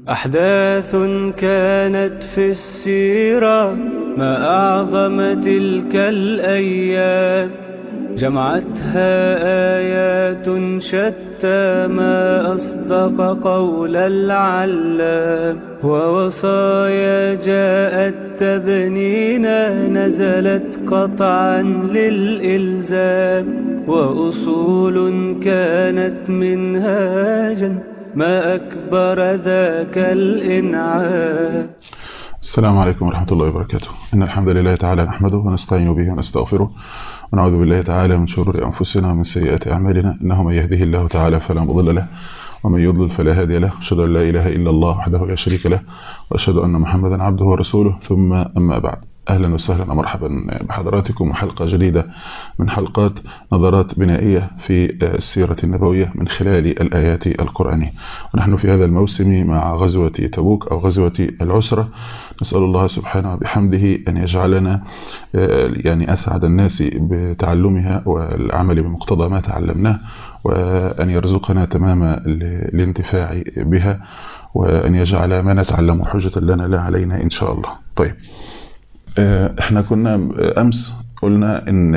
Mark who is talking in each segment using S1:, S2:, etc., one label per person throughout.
S1: أحداث كانت في السيرة ما أعظم تلك الأيام جمعتها آيات شتى ما أصدق قول العلام ووصايا جاءت تبنينا نزلت قطعا للإلزام وأصول كانت منهاجا ما أكبر ذاك الإنعام
S2: السلام عليكم ورحمة الله وبركاته إن الحمد لله تعالى نحمده ونستعين به ونستغفره ونعوذ بالله تعالى من شرور أنفسنا ومن سيئات أعمالنا إنه من يهده الله تعالى فلا مضل له ومن يضلل فلا هادي له أشهد أن لا إله إلا الله وحده لا شريك له وأشهد أن محمدا عبده ورسوله ثم أما بعد أهلا وسهلا ومرحبا بحضراتكم وحلقة جديدة من حلقات نظرات بنائية في السيرة النبوية من خلال الآيات القرآنية ونحن في هذا الموسم مع غزوة تبوك أو غزوة العسرة نسأل الله سبحانه وبحمده أن يجعلنا يعني أسعد الناس بتعلمها والعمل بمقتضى ما تعلمناه وأن يرزقنا تمام الانتفاع بها وأن يجعل ما نتعلم حجة لنا لا علينا إن شاء الله طيب احنا كنا امس قلنا ان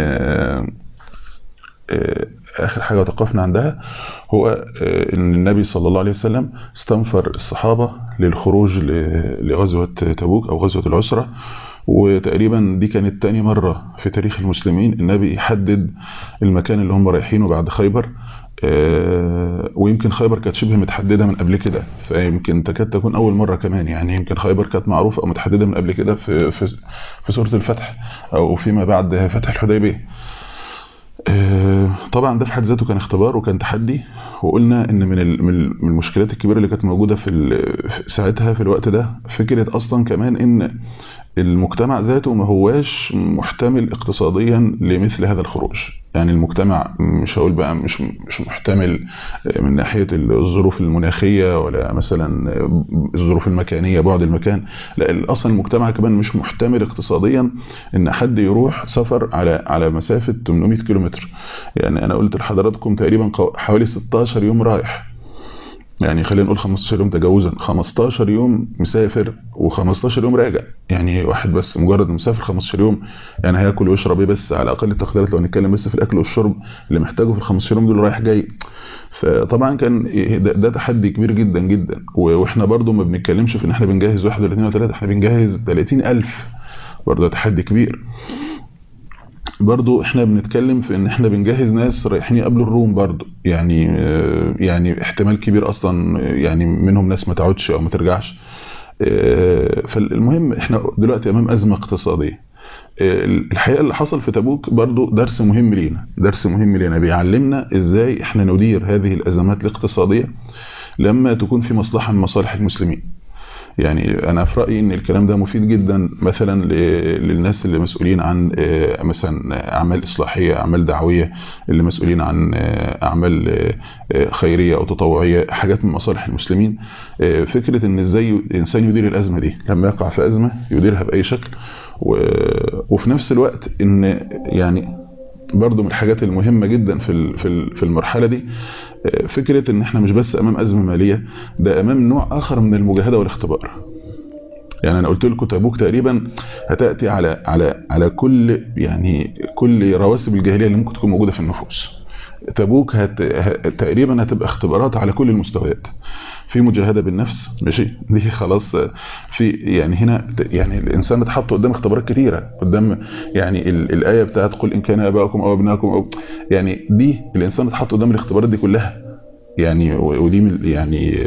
S2: اخر حاجة وتقفنا عندها هو ان النبي صلى الله عليه وسلم استنفر الصحابة للخروج لغزوة تبوك او غزوة العسرة وتقريبا دي كانت تاني مرة في تاريخ المسلمين النبي يحدد المكان اللي هم رايحينه بعد خيبر ويمكن خيبر كانت شبه متحدده من قبل كده فيمكن تكاد تكون اول مره كمان يعني يمكن خيبر كانت معروفه او متحدده من قبل كده في في في سوره الفتح او فيما بعد فتح الحديبيه طبعا ده في حد ذاته كان اختبار وكان تحدي وقلنا ان من من المشكلات الكبيره اللي كانت موجوده في ساعتها في الوقت ده فكره اصلا كمان ان المجتمع ذاته ما هواش محتمل اقتصاديا لمثل هذا الخروج يعني المجتمع مش هقول بقى مش مش محتمل من ناحيه الظروف المناخيه ولا مثلا الظروف المكانيه بعد المكان لا اصلا المجتمع كمان مش محتمل اقتصاديا ان حد يروح سفر على على مسافه 800 كيلومتر يعني انا قلت لحضراتكم تقريبا حوالي 16 يوم رايح يعني خلينا نقول 15 يوم تجاوزا 15 يوم مسافر و15 يوم راجع يعني واحد بس مجرد مسافر 15 يوم يعني هياكل ويشرب ايه بس على اقل التقديرات لو نتكلم بس في الاكل والشرب اللي محتاجه في ال 15 يوم دول رايح جاي فطبعا كان ده, ده تحدي كبير جدا جدا واحنا برضو ما بنتكلمش في ان احنا بنجهز واحد ولا اثنين ولا ثلاثه احنا بنجهز 30000 برضه تحدي كبير برضو احنا بنتكلم في ان احنا بنجهز ناس رايحين يقابلوا الروم برضو يعني يعني احتمال كبير اصلا يعني منهم ناس ما تعودش او ما ترجعش فالمهم احنا دلوقتي امام ازمه اقتصاديه الحقيقه اللي حصل في تبوك برضو درس مهم لينا درس مهم لينا بيعلمنا ازاي احنا ندير هذه الازمات الاقتصاديه لما تكون في مصلحه من مصالح المسلمين يعني انا في رايي ان الكلام ده مفيد جدا مثلا للناس اللي مسؤولين عن مثلا اعمال اصلاحيه اعمال دعويه اللي مسؤولين عن اعمال خيريه او تطوعيه حاجات من مصالح المسلمين فكره ان ازاي الانسان يدير الازمه دي لما يقع في ازمه يديرها باي شكل وفي نفس الوقت ان يعني برضو من الحاجات المهمه جدا في في المرحله دي فكرة ان احنا مش بس امام ازمة مالية ده امام نوع اخر من المجاهدة والاختبار يعني انا قلت لكم تبوك تقريبا هتأتي على على على كل يعني كل رواسب الجاهلية اللي ممكن تكون موجودة في النفوس تبوك هت... تقريبا هتبقى اختبارات على كل المستويات في مجاهدة بالنفس ماشي دي خلاص في يعني هنا يعني الإنسان اتحط قدام اختبارات كتيرة قدام يعني الآية بتاعت قل إن كان أباؤكم أو أبنائكم أو يعني دي الإنسان اتحط قدام الاختبارات دي كلها يعني ودي من يعني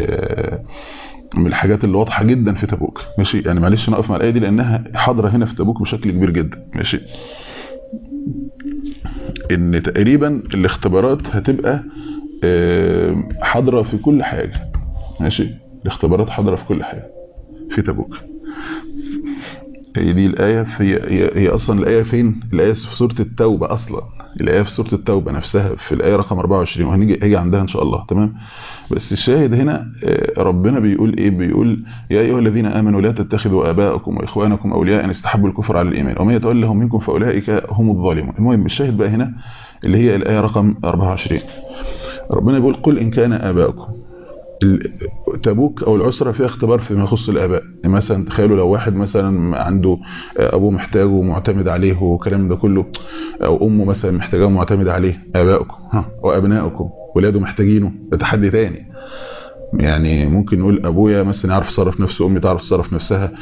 S2: من الحاجات اللي واضحة جدا في تبوك ماشي يعني معلش نقف مع الآية دي لأنها حاضرة هنا في تبوك بشكل كبير جدا ماشي ان تقريبا الاختبارات هتبقى حاضرة في كل حاجة ماشي الاختبارات حاضرة في كل حاجة في تبوك هي دي الآية في هي, هي أصلا الآية فين الآية في سورة التوبة أصلا الآية في سورة التوبة نفسها في الآية رقم 24 وهنيجي هيجي عندها إن شاء الله تمام بس الشاهد هنا ربنا بيقول إيه بيقول يا أيها الذين آمنوا لا تتخذوا آباءكم وإخوانكم أولياء أن استحبوا الكفر على الإيمان ومن يتولهم منكم فأولئك هم الظالمون المهم الشاهد بقى هنا اللي هي الآية رقم 24 ربنا بيقول قل إن كان آباؤكم تبوك او العسرة فيها اختبار فيما يخص الاباء مثلا تخيلوا لو واحد مثلا عنده ابوه محتاجه ومعتمد عليه والكلام ده كله او امه مثلا محتاجاه ومعتمد عليه ابائكم ها وابنائكم ولاده محتاجينه ده تحدي تاني يعني ممكن نقول ابويا مثلا يعرف يصرف نفسه امي تعرف تصرف نفسها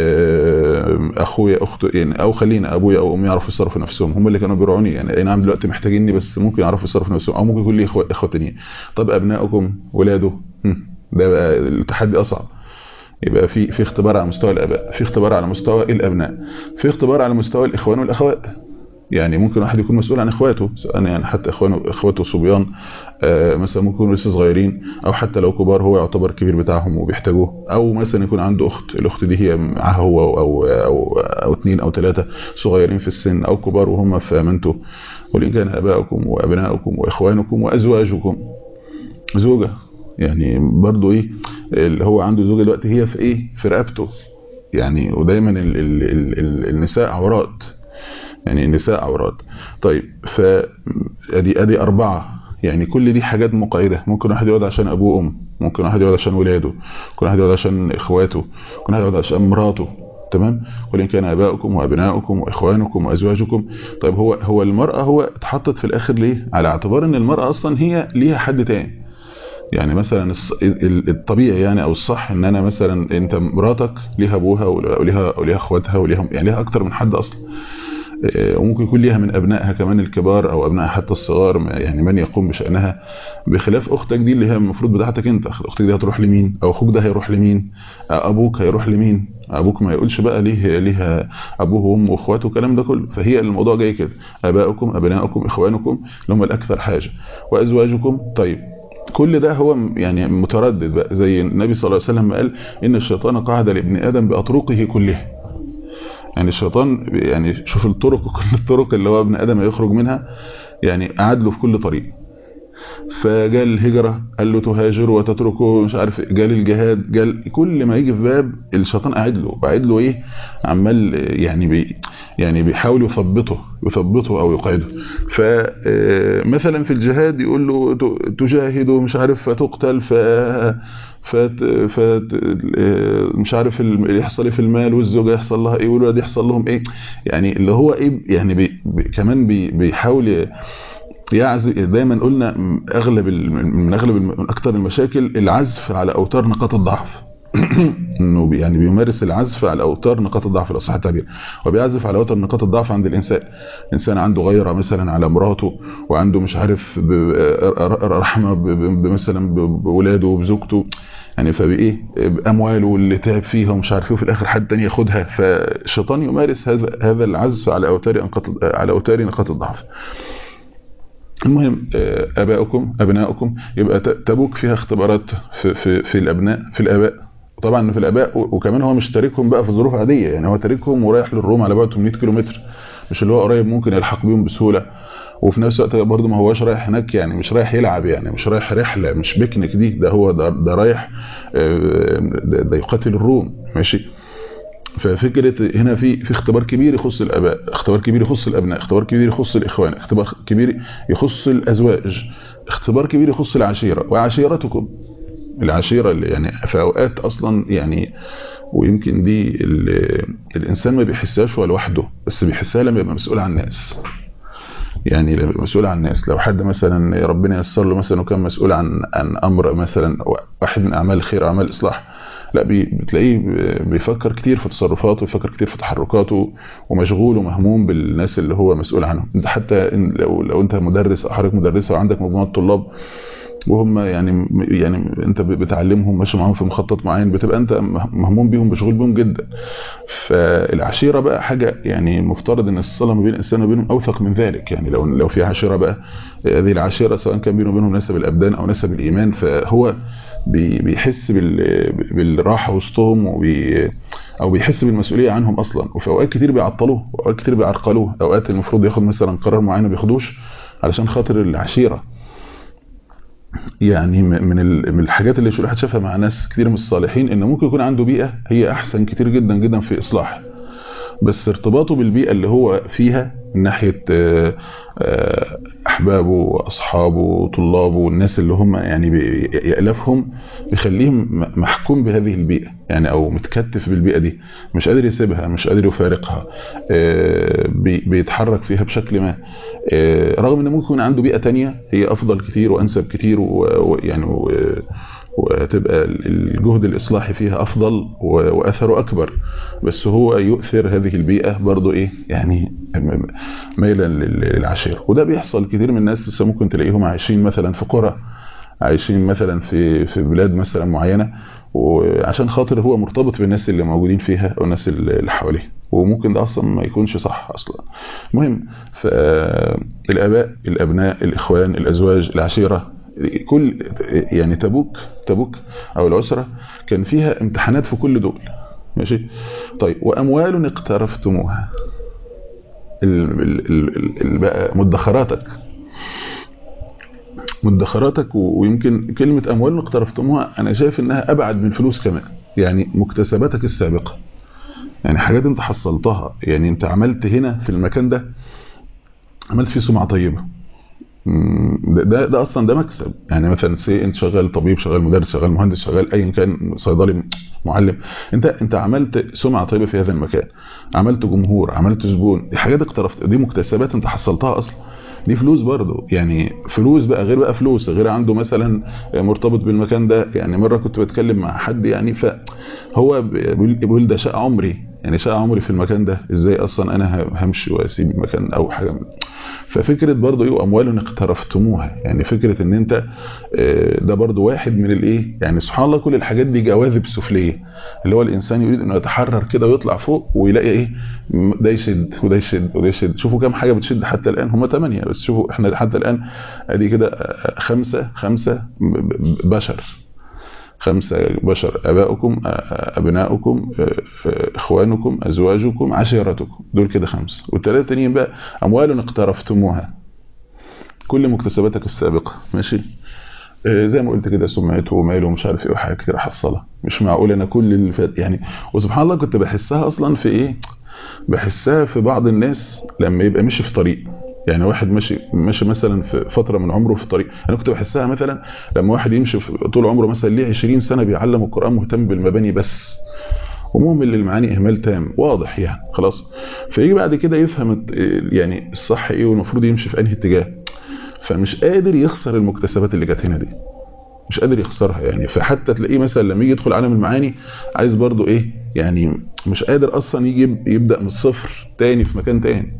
S2: اخويا اخته يعني او خلينا ابويا او امي يعرفوا يصرفوا نفسهم هم اللي كانوا بيرعوني يعني اي نعم دلوقتي محتاجيني بس ممكن يعرفوا يصرفوا نفسهم او ممكن يكون لي اخوه اخوه تانيين طب ابنائكم ولاده ده بقى التحدي اصعب يبقى في في اختبار على مستوى الاباء في اختبار على مستوى الابناء في اختبار على مستوى الاخوان والاخوات يعني ممكن واحد يكون مسؤول عن اخواته سواء يعني حتى اخوانه اخواته صبيان آه مثلا ممكن يكونوا لسه صغيرين او حتى لو كبار هو يعتبر كبير بتاعهم وبيحتاجوه او مثلا يكون عنده اخت الاخت دي هي معاه هو او او او, أو اثنين او ثلاثه صغيرين في السن او كبار وهم في امانته ولئن كان اباؤكم وابناؤكم واخوانكم وازواجكم زوجه يعني برضو ايه اللي هو عنده زوجه دلوقتي هي في ايه في رقبته يعني ودايما ال ال ال ال النساء عورات يعني النساء عورات طيب فادي ادي اربعه يعني كل دي حاجات مقيده ممكن واحد يقعد عشان ابوه وامه ممكن واحد يقعد عشان ولاده ممكن واحد يقعد عشان اخواته ممكن واحد يقعد عشان مراته تمام ولئن كان اباؤكم وابناؤكم واخوانكم وازواجكم طيب هو هو المراه هو اتحطت في الاخر ليه على اعتبار ان المراه اصلا هي ليها حد تاني يعني مثلا الطبيعي يعني او الصح ان انا مثلا انت مراتك ليها ابوها وليها وليها اخواتها وليها يعني ليها اكتر من حد اصلا وممكن يكون ليها من ابنائها كمان الكبار او ابنائها حتى الصغار يعني من يقوم بشأنها بخلاف اختك دي اللي هي المفروض بتاعتك انت اختك دي هتروح لمين او اخوك ده هيروح لمين ابوك هيروح لمين ابوك ما يقولش بقى ليه ليها ابوه وامه واخواته والكلام ده كله فهي الموضوع جاي كده ابائكم ابنائكم اخوانكم اللي هم الاكثر حاجه وازواجكم طيب كل ده هو يعني متردد بقى زي النبي صلى الله عليه وسلم قال ان الشيطان قعد لابن ادم باطرقه كلها يعني الشيطان يعني شوف الطرق وكل الطرق اللي هو ابن ادم يخرج منها يعني قعد له في كل طريق فجال الهجرة قال له تهاجر وتتركه مش عارف جال الجهاد جال كل ما يجي في باب الشيطان قاعد له قاعد له ايه عمال يعني بي يعني بيحاول يثبطه يثبطه او يقعده فمثلا في الجهاد يقول له تجاهد مش عارف فتقتل ف فت فت مش عارف يحصل ايه في المال والزوجه يحصل لها ايه والولاد يحصل لهم ايه يعني اللي هو ايه يعني بي بي كمان بي بيحاول يعزف دايما قلنا اغلب من اغلب من اكثر المشاكل العزف على اوتار نقاط الضعف انه يعني بيمارس العزف على اوتار نقاط الضعف الاصح التعبير وبيعزف على اوتار نقاط الضعف عند الانسان انسان عنده غيره مثلا على مراته وعنده مش عارف رحمه مثلا بولاده وبزوجته يعني فبايه بامواله اللي تعب فيها ومش عارف ايه وفي الاخر حد تاني ياخدها فالشيطان يمارس هذا هذا العزف على اوتار نقاط على اوتار نقاط الضعف المهم ابائكم ابنائكم يبقى تبوك فيها اختبارات في في في الابناء في الاباء طبعا في الاباء وكمان هو مش تاركهم بقى في ظروف عاديه يعني هو تاركهم ورايح للروم على بعد 800 كيلومتر مش اللي هو قريب ممكن يلحق بيهم بسهوله وفي نفس الوقت برضه ما هوش رايح هناك يعني مش رايح يلعب يعني مش رايح رحله مش بيكنيك دي ده هو ده, ده رايح ده, ده يقاتل الروم ماشي ففكره هنا في في اختبار كبير يخص الاباء اختبار كبير يخص الابناء اختبار كبير يخص الاخوان اختبار كبير يخص الازواج اختبار كبير يخص العشيره وعشيرتكم العشيره اللي يعني في اوقات اصلا يعني ويمكن دي الانسان ما بيحسهاش هو لوحده بس بيحسها لما يبقى مسؤول عن الناس يعني لما يبقى مسؤول عن الناس لو حد مثلا ربنا ييسر له مثلا وكان مسؤول عن عن امر مثلا واحد من اعمال الخير اعمال الاصلاح لا بتلاقيه بيفكر كتير في تصرفاته ويفكر كتير في تحركاته ومشغول ومهموم بالناس اللي هو مسؤول عنهم انت حتى لو لو انت مدرس او حضرتك مدرسه وعندك مجموعه طلاب وهم يعني يعني انت بتعلمهم ماشي معاهم في مخطط معين بتبقى انت مهموم بيهم مشغول بيهم جدا فالعشيره بقى حاجه يعني مفترض ان الصله ما بين الانسان وبينهم اوثق من ذلك يعني لو لو في عشيره بقى هذه العشيره سواء كان بينه وبينهم نسب الابدان او نسب الايمان فهو بيحس بالراحه وسطهم وبي او بيحس بالمسؤوليه عنهم اصلا وفي اوقات كتير بيعطلوه واوقات كتير بيعرقلوه اوقات المفروض ياخد مثلا قرار معين ما بياخدوش علشان خاطر العشيره يعني من من الحاجات اللي الواحد شافها مع ناس كتير من الصالحين ان ممكن يكون عنده بيئه هي احسن كتير جدا جدا في اصلاح بس ارتباطه بالبيئه اللي هو فيها من ناحيه احبابه واصحابه وطلابه والناس اللي هم يعني يالفهم يخليهم محكوم بهذه البيئه يعني او متكتف بالبيئه دي مش قادر يسيبها مش قادر يفارقها بيتحرك فيها بشكل ما رغم ان ممكن يكون عنده بيئه تانية هي افضل كتير وانسب كتير ويعني وتبقى الجهد الإصلاحي فيها أفضل وأثره أكبر بس هو يؤثر هذه البيئة برضو إيه يعني ميلا للعشيرة وده بيحصل كتير من الناس لسه ممكن تلاقيهم عايشين مثلا في قرى عايشين مثلا في في بلاد مثلا معينة وعشان خاطر هو مرتبط بالناس اللي موجودين فيها والناس اللي حواليه وممكن ده اصلا ما يكونش صح اصلا المهم فالاباء الابناء الاخوان الازواج العشيره كل يعني تبوك تبوك او العسرة كان فيها امتحانات في كل دول ماشي طيب واموال اقترفتموها بقى مدخراتك مدخراتك ويمكن كلمة اموال اقترفتموها انا شايف انها ابعد من فلوس كمان يعني مكتسباتك السابقة يعني حاجات انت حصلتها يعني انت عملت هنا في المكان ده عملت فيه سمعة طيبة ده ده اصلا ده مكسب يعني مثلا سي انت شغال طبيب شغال مدرس شغال مهندس شغال ايا كان صيدلي معلم انت انت عملت سمعه طيبه في هذا المكان عملت جمهور عملت زبون دي حاجات اقترفت دي مكتسبات انت حصلتها اصلا دي فلوس برضه يعني فلوس بقى غير بقى فلوس غير عنده مثلا مرتبط بالمكان ده يعني مره كنت بتكلم مع حد يعني فهو بيقول ده شقه عمري يعني شقه عمري في المكان ده ازاي اصلا انا همشي واسيب المكان او حاجه ففكره برضه ايه اموال اقترفتموها يعني فكره ان انت ده برضه واحد من الايه يعني سبحان الله كل الحاجات دي جواذب سفليه اللي هو الانسان يريد انه يتحرر كده ويطلع فوق ويلاقي ايه ده يشد وده يشد وده يشد شوفوا كام حاجه بتشد حتى الان هم ثمانيه بس شوفوا احنا حتى الان ادي كده خمسه خمسه بشر خمسة بشر أباؤكم أبناؤكم إخوانكم أزواجكم عشيرتكم دول كده خمسة والثلاثة تانيين بقى أموال اقترفتموها كل مكتسباتك السابقة ماشي زي ما قلت كده سمعته وماله ومش عارف ايه وحاجات كتير حصلها مش معقول انا كل اللي فات يعني وسبحان الله كنت بحسها اصلا في ايه بحسها في بعض الناس لما يبقى مشي في طريق يعني واحد ماشي ماشي مثلا في فتره من عمره في طريق انا كنت بحسها مثلا لما واحد يمشي طول عمره مثلا ليه 20 سنه بيعلم القران مهتم بالمباني بس ومهمل للمعاني اهمال تام واضح يعني خلاص فيجي بعد كده يفهم يعني الصح ايه والمفروض يمشي في انهي اتجاه فمش قادر يخسر المكتسبات اللي جت هنا دي مش قادر يخسرها يعني فحتى تلاقيه مثلا لما يجي يدخل عالم المعاني عايز برضو ايه يعني مش قادر اصلا يجي يبدا من الصفر تاني في مكان تاني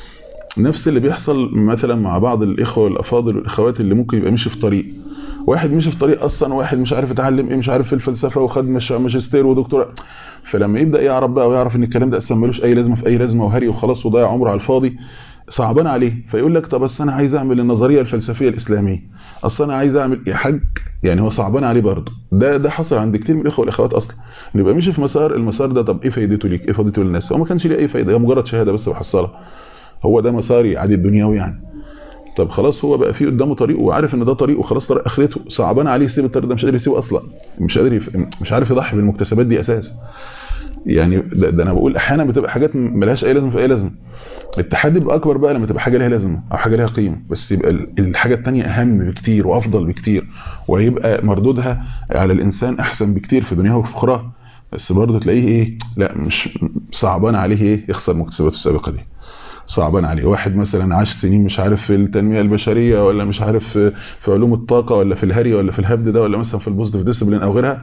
S2: نفس اللي بيحصل مثلا مع بعض الاخوه والافاضل والاخوات اللي ممكن يبقى مشي في طريق واحد مشي في طريق اصلا واحد مش عارف يتعلم ايه مش عارف في الفلسفه وخد ماجستير ودكتوراه فلما يبدا يعرف بقى ويعرف ان الكلام ده اصلا ملوش اي لازمه في اي لازمه وهري وخلاص وضيع عمره على الفاضي صعبان عليه فيقول لك طب بس انا عايز اعمل النظريه الفلسفيه الاسلاميه اصل انا عايز اعمل يا حاج يعني هو صعبان عليه برضه ده ده حصل عند كتير من الاخوه والاخوات اصلا انه يبقى ماشي في مسار المسار ده طب ايه فايدته ليك ايه فايدته للناس هو ما كانش ليه اي فايده هي مجرد شهاده بس بحصلها هو ده مساري عادي الدنيوي يعني طب خلاص هو بقى في قدامه طريق وعارف ان ده طريق وخلاص طريق اخرته صعبان عليه يسيب الطريق ده مش قادر يسيبه اصلا مش قادر يف... مش عارف يضحي بالمكتسبات دي اساسا يعني ده, ده انا بقول احيانا بتبقى حاجات ملهاش اي لازمه في اي لازمه التحدي بيبقى اكبر بقى لما تبقى حاجه ليها لازمه او حاجه ليها قيمه بس يبقى الحاجه الثانيه اهم بكتير وافضل بكتير وهيبقى مردودها على الانسان احسن بكتير في دنياه وفي اخراه بس برضه تلاقيه ايه لا مش صعبان عليه ايه يخسر مكتسباته السابقه دي صعبان عليه واحد مثلا عاش سنين مش عارف في التنميه البشريه ولا مش عارف في, في علوم الطاقه ولا في الهري ولا في الهبد ده ولا مثلا في البوزيتيف ديسيبلين او غيرها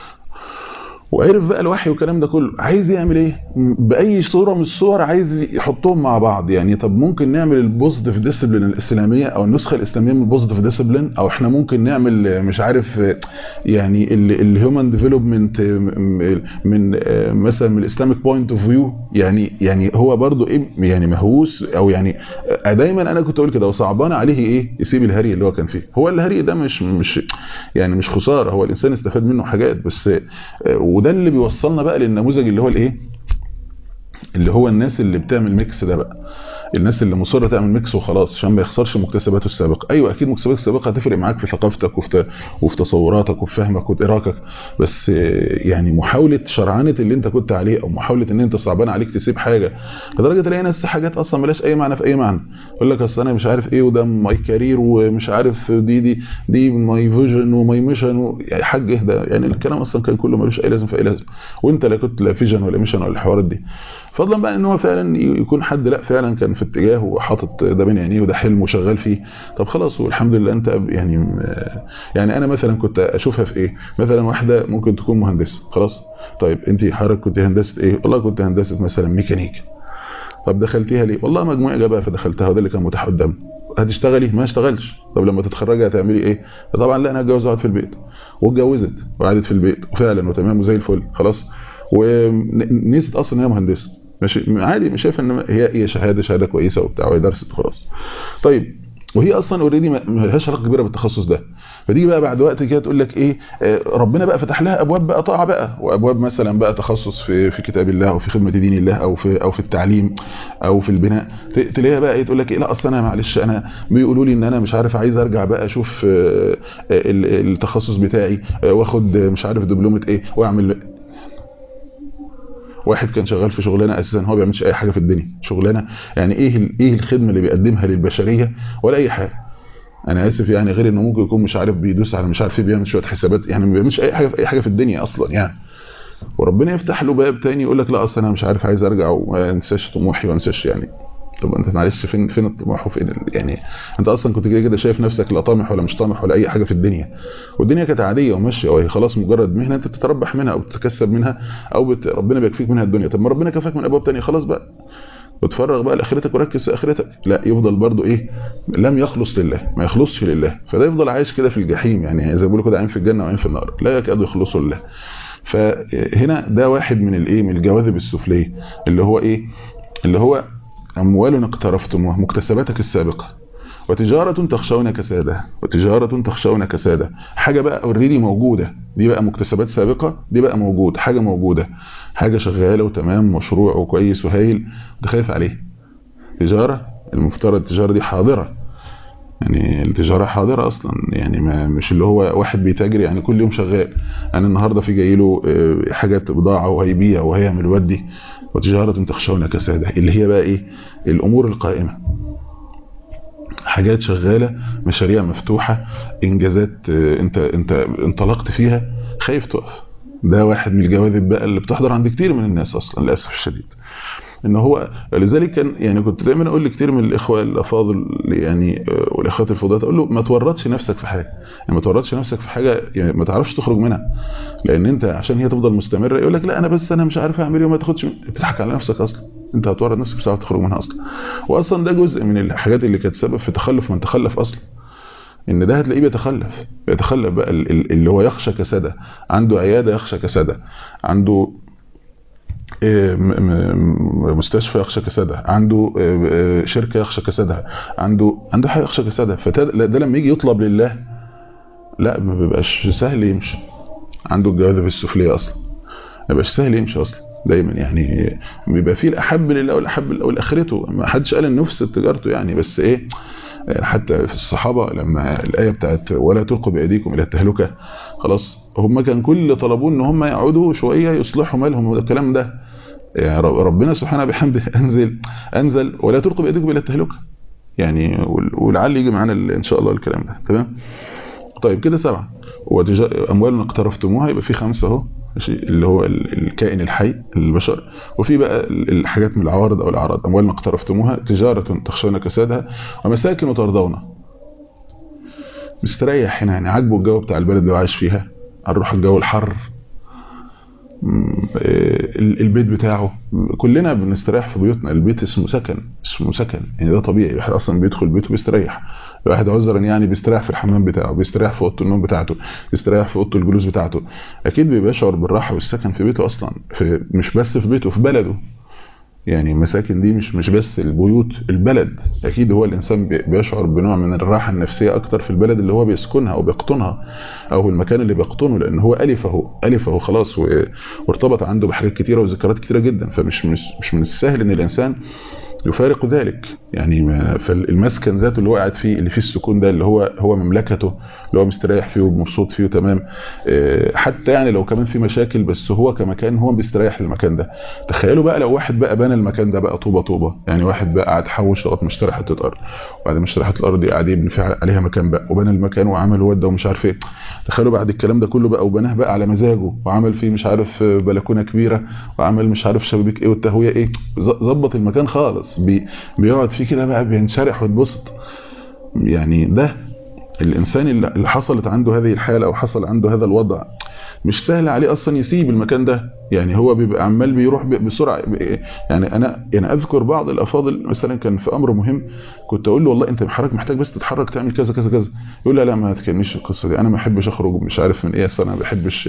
S2: وعرف بقى الوحي والكلام ده كله عايز يعمل ايه باي صوره من الصور عايز يحطهم مع بعض يعني طب ممكن نعمل البوزيتيف ديسيبلين الاسلاميه او النسخه الاسلاميه من البوزيتيف ديسيبلين او احنا ممكن نعمل مش عارف يعني الهيومن ديفلوبمنت من مثلا من الاسلاميك بوينت اوف فيو يعني يعني هو برضو ايه يعني مهووس او يعني دايما انا كنت اقول كده وصعبان عليه ايه يسيب الهري اللي هو كان فيه هو الهري ده مش مش يعني مش خساره هو الانسان استفاد منه حاجات بس وده اللي بيوصلنا بقى للنموذج اللي هو الايه اللي هو الناس اللي بتعمل ميكس ده بقى الناس اللي مصره تعمل ميكس وخلاص عشان ما يخسرش مكتسباته السابقه ايوه اكيد مكتسباتك السابقه هتفرق معاك في ثقافتك وفي وفي تصوراتك وفي فهمك وادراكك بس يعني محاوله شرعنه اللي انت كنت عليه او محاوله ان انت صعبان عليك تسيب حاجه لدرجه تلاقي ناس حاجات اصلا ملهاش اي معنى في اي معنى يقول لك اصل انا مش عارف ايه وده ماي كارير ومش عارف دي دي دي ماي فيجن وماي ميشن يا حاج اهدى يعني الكلام اصلا كان كله ملوش اي لازم في اي لازم وانت لا كنت لا فيجن ولا ميشن ولا الحوارات دي فضلا بقى ان هو فعلا يكون حد لا فعلا كان في اتجاه وحاطط ده بين عينيه وده حلم وشغال فيه طب خلاص والحمد لله انت يعني يعني انا مثلا كنت اشوفها في ايه مثلا واحده ممكن تكون مهندسه خلاص طيب انت حضرتك كنت هندسه ايه والله كنت هندسه مثلا ميكانيكا طب دخلتيها ليه والله مجموعي جابها فدخلتها وده اللي كان متاح قدامي هتشتغلي ما اشتغلش طب لما تتخرجي هتعملي ايه طبعا لا انا هتجوز واقعد في البيت واتجوزت وقعدت في البيت وفعلا وتمام وزي الفل خلاص ونسيت اصلا ان هي مهندسه ماشي عادي مش شايف ان هي هي شهاده شهاده كويسه وبتاع وهي درست خلاص طيب وهي اصلا اوريدي ما لهاش علاقه كبيره بالتخصص ده فتيجي بقى بعد وقت كده تقول لك ايه ربنا بقى فتح لها ابواب بقى طاعه بقى وابواب مثلا بقى تخصص في في كتاب الله او في خدمه دين الله او في او في التعليم او في البناء تلاقيها بقى ايه تقول لك ايه لا اصل انا معلش انا بيقولوا لي ان انا مش عارف عايز ارجع بقى اشوف التخصص بتاعي واخد مش عارف دبلومه ايه واعمل واحد كان شغال في شغلانه اساسا هو ما بيعملش اي حاجه في الدنيا شغلانه يعني ايه ايه الخدمه اللي بيقدمها للبشريه ولا اي حاجه انا اسف يعني غير انه ممكن يكون مش عارف بيدوس على مش عارف ايه بيعمل شويه حسابات يعني ما بيعملش اي حاجه في اي حاجه في الدنيا اصلا يعني وربنا يفتح له باب تاني يقول لك لا اصل انا مش عارف عايز ارجع وما انساش طموحي وما انساش يعني طب انت معلش فين فين الطموح وفين يعني انت اصلا كنت كده كده شايف نفسك لا طامح ولا مش طامح ولا اي حاجه في الدنيا والدنيا كانت عاديه وماشيه وهي خلاص مجرد مهنه انت بتتربح منها او بتتكسب منها او بت... ربنا بيكفيك منها الدنيا طب ما ربنا كفاك من ابواب تانية خلاص بقى وتفرغ بقى لاخرتك وركز في اخرتك لا يفضل برضو ايه لم يخلص لله ما يخلصش لله فده يفضل عايش كده في الجحيم يعني زي ما بيقولوا كده عين في الجنه وعين في النار لا يكاد يخلصوا لله فهنا ده واحد من الايه من الجواذب السفليه اللي هو ايه اللي هو اموال اقترفتموها مكتسباتك السابقه وتجارة تخشون كسادها وتجارة تخشون كسادها حاجة بقى اوريدي موجودة دي بقى مكتسبات سابقة دي بقى موجود حاجة موجودة حاجة شغالة وتمام مشروع وكويس وهايل انت خايف عليه تجارة المفترض التجارة دي حاضرة يعني التجارة حاضرة أصلا يعني ما مش اللي هو واحد بيتاجر يعني كل يوم شغال أنا النهاردة في جاي له حاجات بضاعة وهيبيع وهيعمل ودي وتجارة تخشون كسادة اللي هي بقى إيه الأمور القائمة حاجات شغالة مشاريع مفتوحة إنجازات أنت أنت انطلقت فيها خايف تقف ده واحد من الجواذب بقى اللي بتحضر عند كتير من الناس أصلا للأسف الشديد ان هو لذلك كان يعني كنت دايما اقول لكتير من الاخوه الافاضل يعني والاخوات الفضلات اقول له ما تورطش نفسك في حاجه يعني ما تورطش نفسك في حاجه يعني ما تعرفش تخرج منها لان انت عشان هي تفضل مستمره يقول لك لا انا بس انا مش عارف اعمل ايه وما تاخدش بتضحك على نفسك اصلا انت هتورط نفسك مش هتعرف تخرج منها اصلا واصلا ده جزء من الحاجات اللي كانت سبب في تخلف من تخلف اصلا ان ده هتلاقيه بيتخلف بيتخلف بقى اللي هو يخشى كساده عنده عياده يخشى كساده عنده مستشفى يخشى كسادها عنده شركة يخشى كسادها عنده عنده حاجة يخشى كسادها فده لما يجي يطلب لله لا ما بيبقاش سهل يمشي عنده الجواذب السفلية أصلا ما بيبقاش سهل يمشي أصلا دايما يعني بيبقى فيه الأحب لله والأحب والآخرته ما حدش قال إن نفس تجارته يعني بس إيه حتى في الصحابة لما الآية بتاعت ولا تلقوا بأيديكم إلى التهلكة خلاص هم كان كل طلبوه ان هم يقعدوا شوية يصلحوا مالهم والكلام ده يعني ربنا سبحانه بحمده أنزل أنزل ولا تلقوا بأيديكم إلى التهلكة يعني ولعل يجي معانا إن شاء الله الكلام ده تمام طيب كده سبعة أموال اقترفتموها يبقى في خمسة اهو اللي هو الكائن الحي البشر وفي بقى الحاجات من العوارض أو الأعراض أموال ما اقترفتموها تجارة تخشون كسادها ومساكن ترضونها مستريح هنا يعني عاجبه الجو بتاع البلد اللي هو عايش فيها هنروح الجو الحر البيت بتاعه كلنا بنستريح في بيوتنا البيت اسمه سكن اسمه سكن يعني ده طبيعي الواحد اصلا بيدخل بيته بيستريح الواحد عذرا يعني بيستريح في الحمام بتاعه بيستريح في اوضه النوم بتاعته بيستريح في اوضه الجلوس بتاعته اكيد بيشعر بالراحه والسكن في بيته اصلا في مش بس في بيته في بلده يعني المساكن دي مش مش بس البيوت البلد اكيد هو الانسان بيشعر بنوع من الراحه النفسيه اكتر في البلد اللي هو بيسكنها او بيقطنها او المكان اللي بيقطنه لان هو الفه الفه خلاص وارتبط عنده بحاجات كتيره وذكريات كتيره جدا فمش مش مش من السهل ان الانسان يفارق ذلك يعني ما فالمسكن ذاته اللي هو قاعد فيه اللي فيه السكون ده اللي هو هو مملكته اللي هو مستريح فيه ومبسوط فيه تمام حتى يعني لو كمان في مشاكل بس هو كمكان هو بيستريح للمكان ده تخيلوا بقى لو واحد بقى بنى المكان ده بقى طوبه طوبه يعني واحد بقى قاعد حوش لغايه ما اشترى حته ارض وبعد ما اشترى حته الارض دي قاعد يبني فيها عليها مكان بقى وبنى المكان وعمل وده ومش عارف ايه تخيلوا بعد الكلام ده كله بقى وبناه بقى على مزاجه وعمل فيه مش عارف بلكونه كبيره وعمل مش عارف شبابيك ايه والتهويه ايه ظبط المكان خالص بي بيقعد فيه كده بقى بينشرح ويتبسط يعني ده الانسان اللي حصلت عنده هذه الحاله او حصل عنده هذا الوضع مش سهل عليه اصلا يسيب المكان ده يعني هو بيبقى عمال بيروح بسرعه يعني انا يعني اذكر بعض الافاضل مثلا كان في امر مهم كنت اقول له والله انت حضرتك محتاج بس تتحرك تعمل كذا كذا كذا يقول لا لا ما تكلمنيش في القصه دي انا ما بحبش اخرج مش عارف من ايه اصلا انا ما بحبش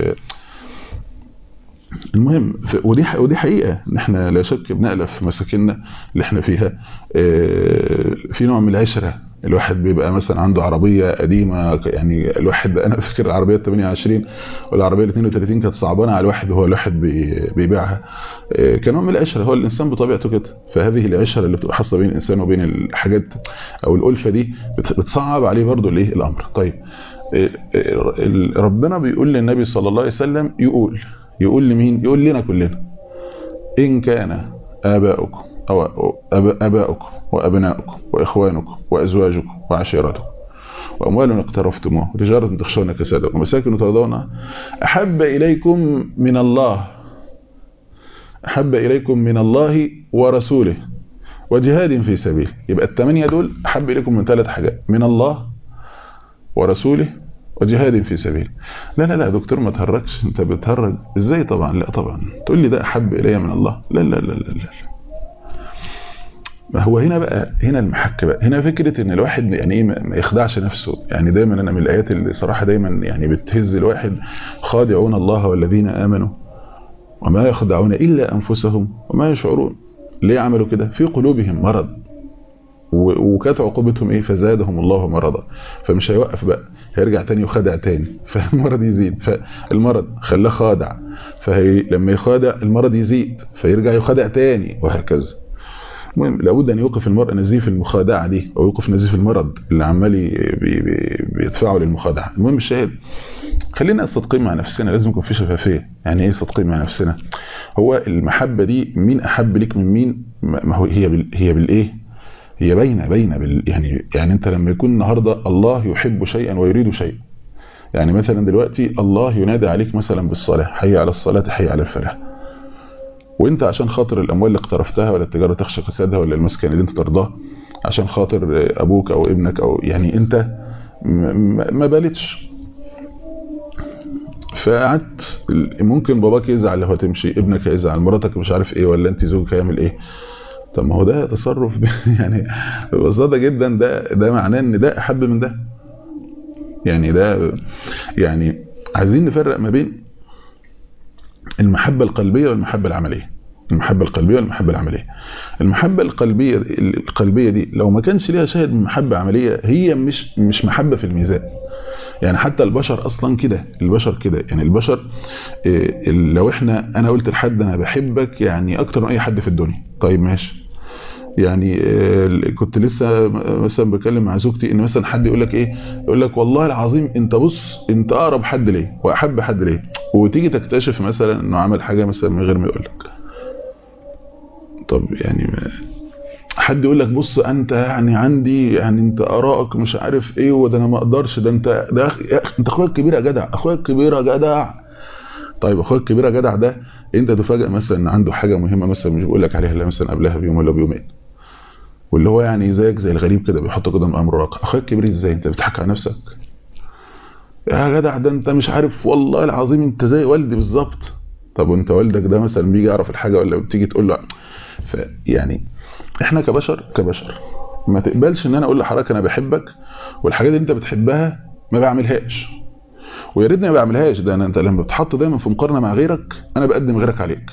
S2: المهم ودي ودي حقيقه ان احنا لا شك بنألف في مساكننا اللي احنا فيها في نوع من العشره الواحد بيبقى مثلا عنده عربية قديمة يعني الواحد انا فاكر العربية 28 والعربية 32 كانت صعبانة على الواحد وهو الواحد بيبيعها كان نوع من العشرة هو الانسان بطبيعته كده فهذه العشرة اللي بتبقى حاصة بين الانسان وبين الحاجات او الالفة دي بتصعب عليه برضو الايه الامر طيب ربنا بيقول للنبي صلى الله عليه وسلم يقول يقول لمين يقول لنا كلنا ان كان اباؤكم او اباؤكم وأبناؤكم وإخوانكم وأزواجكم وعشيرتكم وأموال اقترفتموها وتجارة تخشون كسادها ومساكن ترضونها أحب إليكم من الله أحب إليكم من الله ورسوله وجهاد في سبيل يبقى الثمانية دول أحب إليكم من ثلاث حاجات من الله ورسوله وجهاد في سبيل لا لا لا دكتور ما تهرجش انت بتهرج ازاي طبعا لا طبعا تقول لي ده احب الي من الله لا لا لا لا, لا. هو هنا بقى هنا المحك بقى هنا فكرة ان الواحد يعني ايه ما يخدعش نفسه يعني دايما انا من الايات اللي صراحة دايما يعني بتهز الواحد خادعون الله والذين امنوا وما يخدعون الا انفسهم وما يشعرون ليه عملوا كده في قلوبهم مرض وكانت عقوبتهم ايه فزادهم الله مرضا فمش هيوقف بقى هيرجع تاني وخدع تاني فالمرض يزيد فالمرض خلاه خادع فهي لما يخادع المرض يزيد فيرجع يخدع تاني وهكذا المهم لابد ان يوقف المرء نزيف المخادعه دي او يوقف نزيف المرض اللي عمال بي بي بيدفعه للمخادعه المهم الشاهد خلينا صادقين مع نفسنا لازم يكون في شفافيه يعني ايه صادقين مع نفسنا هو المحبه دي مين احب ليك من مين ما هو هي بال هي بالايه هي باينه باينه بال يعني يعني انت لما يكون النهارده الله يحب شيئا ويريد شيئا يعني مثلا دلوقتي الله ينادي عليك مثلا بالصلاه حي على الصلاه حي على الفلاح وانت عشان خاطر الاموال اللي اقترفتها ولا التجاره تخشى فسادها ولا المسكن اللي انت ترضاه عشان خاطر ابوك او ابنك او يعني انت ما بالتش فقعدت ممكن باباك يزعل لو هتمشي ابنك هيزعل مراتك مش عارف ايه ولا انت زوجك هيعمل ايه طب ما هو ده تصرف يعني ببساطه جدا ده ده معناه ان ده احب من ده يعني ده يعني عايزين نفرق ما بين المحبة القلبية والمحبة العملية المحبة القلبية والمحبة العملية المحبة القلبية القلبية دي لو ما كانش ليها شاهد من محبة عملية هي مش مش محبة في الميزان يعني حتى البشر اصلا كده البشر كده يعني البشر لو احنا انا قلت لحد انا بحبك يعني اكتر من اي حد في الدنيا طيب ماشي يعني كنت لسه مثلا بكلم مع زوجتي ان مثلا حد يقول لك ايه يقول لك والله العظيم انت بص انت اقرب حد ليه واحب حد ليه وتيجي تكتشف مثلا انه عمل حاجه مثلا من غير ما يقول لك طب يعني حد يقول لك بص انت يعني عندي يعني انت ارائك مش عارف ايه وده انا ما اقدرش ده انت ده انت اخويا الكبير يا جدع اخويا الكبير يا جدع طيب اخويا الكبير يا جدع ده انت تفاجئ مثلا ان عنده حاجه مهمه مثلا مش بيقول لك عليها الا مثلا قبلها بيوم ولا بيومين واللي هو يعني زيك زي الغريب كده بيحط قدام امر واقع اخويا الكبير ازاي انت بتضحك على نفسك يا جدع ده انت مش عارف والله العظيم انت زي والدي بالظبط طب وانت والدك ده مثلا بيجي يعرف الحاجه ولا بتيجي تقول له فيعني احنا كبشر كبشر ما تقبلش ان انا اقول لحضرتك انا بحبك والحاجات اللي انت بتحبها ما بعملهاش ويا ريتني ما بعملهاش ده انا انت لما بتحط دايما في مقارنه مع غيرك انا بقدم غيرك عليك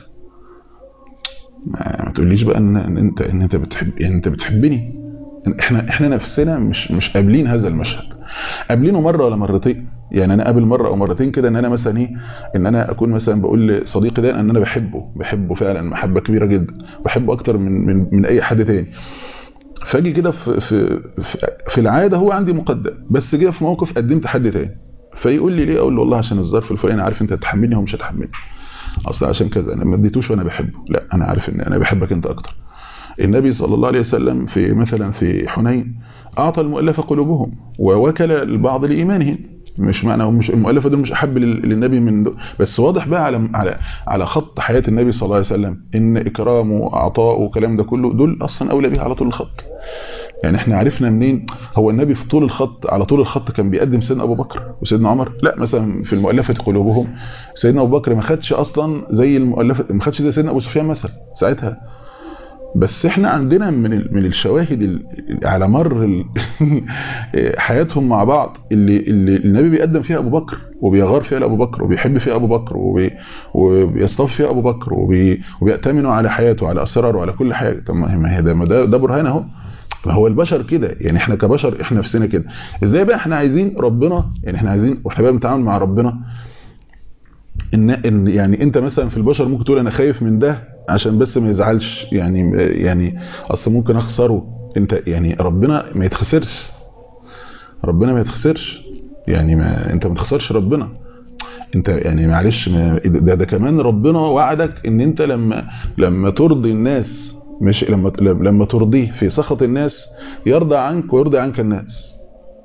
S2: ما تقوليش بقى ان, إن انت ان انت بتحب يعني انت بتحبني احنا احنا نفسنا مش مش قابلين هذا المشهد قابلينه مره ولا مرتين يعني انا قابل مره او مرتين كده ان انا مثلا ايه ان انا اكون مثلا بقول لصديقي ده ان انا بحبه بحبه فعلا محبه كبيره جدا بحبه اكتر من من, من اي حد تاني فاجي كده في في في العاده هو عندي مقدم بس جه في موقف قدمت حد تاني فيقول لي ليه اقول له والله عشان الظرف الفلاني عارف انت هتحملني ومش هتحملني اصل عشان كذا انا ما اديتوش وانا بحبه لا انا عارف ان انا بحبك انت اكتر النبي صلى الله عليه وسلم في مثلا في حنين اعطى المؤلفه قلوبهم ووكل البعض لايمانهم مش معنى مش المؤلفه دول مش احب للنبي من دول بس واضح بقى على على على خط حياه النبي صلى الله عليه وسلم ان اكرامه وعطاءه والكلام ده كله دول اصلا اولى بيه على طول الخط يعني احنا عرفنا منين هو النبي في طول الخط على طول الخط كان بيقدم سيدنا ابو بكر وسيدنا عمر لا مثلا في المؤلفه قلوبهم سيدنا ابو بكر ما خدش اصلا زي المؤلفه ما خدش زي سيدنا ابو سفيان مثلا ساعتها بس احنا عندنا من من الشواهد على مر حياتهم مع بعض اللي, اللي النبي بيقدم فيها ابو بكر وبيغار فيها لابو بكر وبيحب فيها ابو بكر وبي وبيصطفي فيها ابو بكر وبي وبيأتمنوا على حياته وعلى اسراره وعلى كل حاجه طب ما هي ده ده, ده برهان اهو هو البشر كده يعني احنا كبشر احنا نفسنا كده ازاي بقى احنا عايزين ربنا يعني احنا عايزين واحنا بقى بنتعامل مع ربنا ان ان يعني انت مثلا في البشر ممكن تقول انا خايف من ده عشان بس ما يزعلش يعني يعني اصل ممكن اخسره انت يعني ربنا ما يتخسرش ربنا ما يتخسرش يعني ما انت ما تخسرش ربنا انت يعني معلش ما ده, ده كمان ربنا وعدك ان انت لما لما ترضي الناس مش لما لما ترضيه في سخط الناس يرضى عنك ويرضي عنك الناس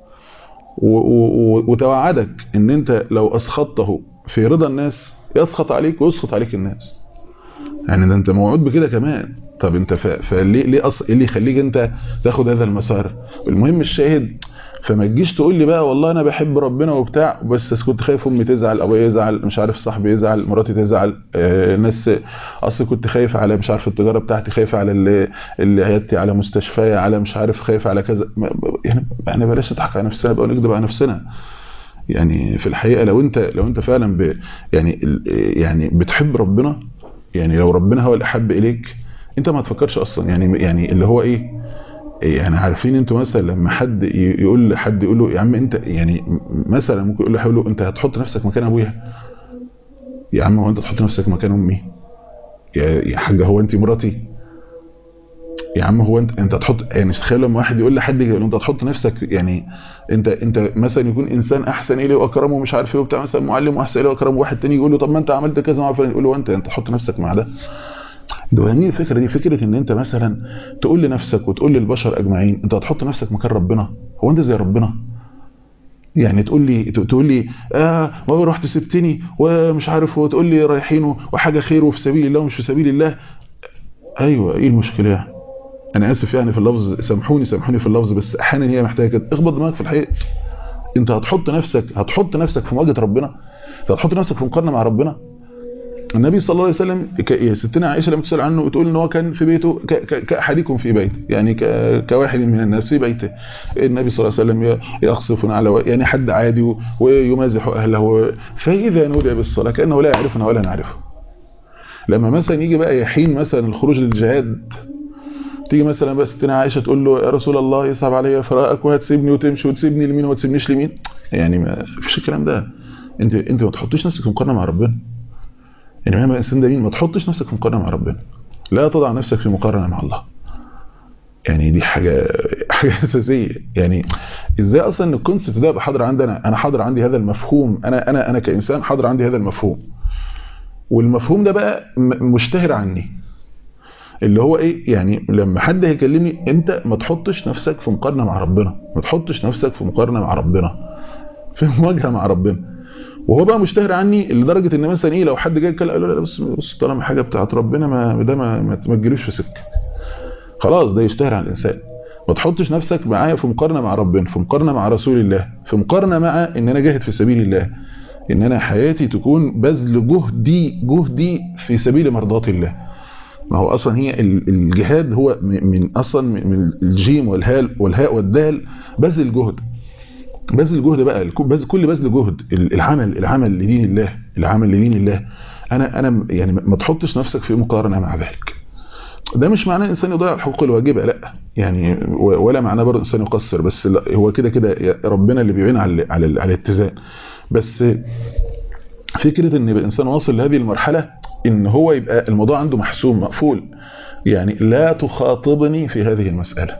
S2: وتوعدك ان انت لو اسخطته في رضا الناس يسخط عليك ويسخط عليك الناس يعني ده انت موعود بكده كمان طب انت فليه ليه اصلا ايه اللي يخليك انت تاخد هذا المسار المهم الشاهد فما تجيش تقول لي بقى والله انا بحب ربنا وبتاع بس كنت خايف امي تزعل ابويا يزعل مش عارف صاحبي يزعل مراتي تزعل آه ناس اصل كنت خايف على مش عارف التجاره بتاعتي خايف على اللي, اللي عيادتي على مستشفى على مش عارف خايف على كذا يعني احنا بلاش نضحك على نفسنا بقى ونكذب على نفسنا يعني في الحقيقه لو انت لو انت فعلا ب يعني يعني بتحب ربنا يعني لو ربنا هو الاحب اليك انت ما تفكرش اصلا يعني يعني اللي هو ايه يعني عارفين انتوا مثلا لما حد يقول لحد يقول له يا عم انت يعني مثلا ممكن يقول له يقول له انت هتحط نفسك مكان ابويا يا عم هو انت تحط نفسك مكان امي يا حاجه هو انت مراتي يا عم هو انت انت تحط يعني تخيل لما واحد يقول لحد يقول انت تحط نفسك يعني انت انت مثلا يكون انسان احسن اليه واكرمه ومش عارف ايه وبتاع مثلا معلم واحسن اليه واكرمه واحد تاني يقول له طب ما انت عملت كذا مع فلان يقول له انت انت تحط نفسك مع ده ده يعني الفكره دي فكره ان انت مثلا تقول لنفسك وتقول للبشر اجمعين انت هتحط نفسك مكان ربنا هو انت زي ربنا يعني تقول لي تقول لي اه ما رحت سبتني ومش عارف وتقول لي رايحين وحاجه خير وفي سبيل الله ومش في سبيل الله ايوه ايه المشكله يعني انا اسف يعني في اللفظ سامحوني سامحوني في اللفظ بس احيانا هي محتاجه كده اخبط دماغك في الحقيقه انت هتحط نفسك هتحط نفسك في مواجهه ربنا انت هتحط نفسك في مقارنه مع ربنا النبي صلى الله عليه وسلم ستنا عائشه لما تسال عنه بتقول ان هو كان في بيته كاحدكم في بيته يعني كواحد من الناس في بيته النبي صلى الله عليه وسلم يقصف على يعني حد عادي ويمازح اهله فاذا نودي بالصلاه كانه لا يعرفنا ولا نعرفه لما مثلا يجي بقى يحين مثلا الخروج للجهاد تيجي مثلا بس ستنا عائشه تقول له يا رسول الله يصعب عليا فراقك وهتسيبني وتمشي وتسيبني لمين وما تسيبنيش لمين يعني ما فيش الكلام ده انت انت ما تحطيش نفسك في مقارنه مع ربنا يعني مهما الانسان ده مين ما تحطش نفسك في مقارنه مع ربنا لا تضع نفسك في مقارنه مع الله يعني دي حاجه حاجه اساسيه يعني ازاي اصلا الكونسبت ده يبقى حاضر عندنا انا حاضر عندي هذا المفهوم انا انا انا كانسان حاضر عندي هذا المفهوم والمفهوم ده بقى مشتهر عني اللي هو ايه يعني لما حد هيكلمني انت ما تحطش نفسك في مقارنه مع ربنا ما تحطش نفسك في مقارنه مع ربنا في مواجهه مع ربنا وهو بقى مشتهر عني لدرجه ان مثلا ايه لو حد جاي يتكلم قال له لا بص بص طالما حاجه بتاعت ربنا ما ده ما, ما تجريش في سكه خلاص ده يشتهر على الانسان ما تحطش نفسك معايا في مقارنه مع ربنا في مقارنه مع رسول الله في مقارنه مع ان انا جاهد في سبيل الله ان انا حياتي تكون بذل جهدي جهدي في سبيل مرضات الله ما هو اصلا هي الجهاد هو من اصلا من الجيم والهال والهاء والدال بذل جهد بذل جهد بقى بذل كل بذل جهد العمل العمل لدين الله العمل لدين الله انا انا يعني ما تحطش نفسك في مقارنه مع ذلك ده مش معناه الانسان يضيع الحقوق الواجبه لا يعني ولا معناه برضه الانسان يقصر بس لا هو كده كده ربنا اللي بيعين على على على الاتزان بس فكره ان الانسان واصل لهذه المرحله ان هو يبقى الموضوع عنده محسوم مقفول يعني لا تخاطبني في هذه المساله